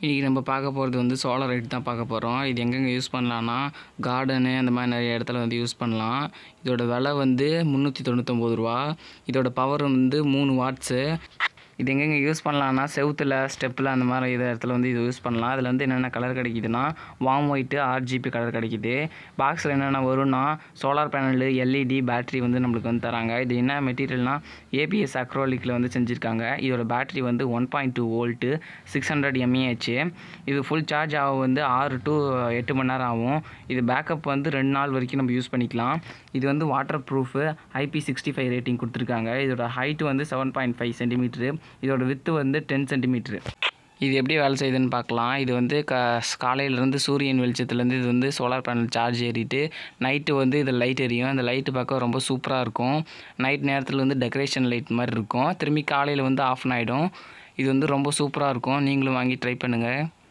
இன்றைக்கி நம்ம பார்க்க போகிறது வந்து சோலார் லைட் தான் பார்க்க போகிறோம் இது எங்கெங்கே யூஸ் பண்ணலான்னா கார்டனு அந்த மாதிரி நிறைய இடத்துல வந்து யூஸ் பண்ணலாம் இதோட விலை வந்து முந்நூற்றி தொண்ணூத்தொம்பது ரூபா இதோட பவர் வந்து மூணு வாட்ஸு இது எங்கெங்கே யூஸ் பண்ணலான்னா செவுத்தில் ஸ்டெப்பில் அந்த மாதிரி இது இடத்துல வந்து இது யூஸ் பண்ணலாம் அதில் வந்து என்னென்ன கலர் கிடைக்குதுன்னா வார்ம் ஒயிட்டு ஆர்ஜிபி கலர் கிடைக்குது பாக்ஸில் என்னென்ன வரும்னா சோலார் பேனலு எல்இடி பேட்டரி வந்து நம்மளுக்கு வந்து தராங்க இது என்ன மெட்டீரியல்னால் ஏபிஎஸ் அக்ரோலிக்கில் வந்து செஞ்சுருக்காங்க இதோட பேட்டரி வந்து one point two volt six hundred mAh இது ஃபுல் சார்ஜ் ஆக வந்து ஆறு டு எட்டு மணி நேரம் ஆகும் இது பேக்கப் வந்து ரெண்டு நாள் வரைக்கும் நம்ம யூஸ் பண்ணிக்கலாம் இது வந்து water proof IP sixty five rating கொடுத்துருக்காங்க இதோட ஹைட்டு வந்து செவன் பாயிண்ட் ஃபைவ் சென்டிமீட்ரு இதோட வித்து வந்து டென் சென்டிமீட்ரு இது எப்படி வேலை செய்யுதுன்னு பார்க்கலாம் இது வந்து க காலையிலேருந்து சூரியன் வெளிச்சத்துலேருந்து இது வந்து சோலார் பேனல் சார்ஜ் ஏறிட்டு நைட்டு வந்து இது லைட் எரியும் அந்த லைட்டு பார்க்க ரொம்ப சூப்பராக இருக்கும் நைட் நேரத்தில் வந்து டெக்கரேஷன் லைட் மாதிரி இருக்கும் திரும்பி காலையில் வந்து ஆஃப் ஆகிடும் இது வந்து ரொம்ப சூப்பராக இருக்கும் நீங்களும் வாங்கி ட்ரை பண்ணுங்கள்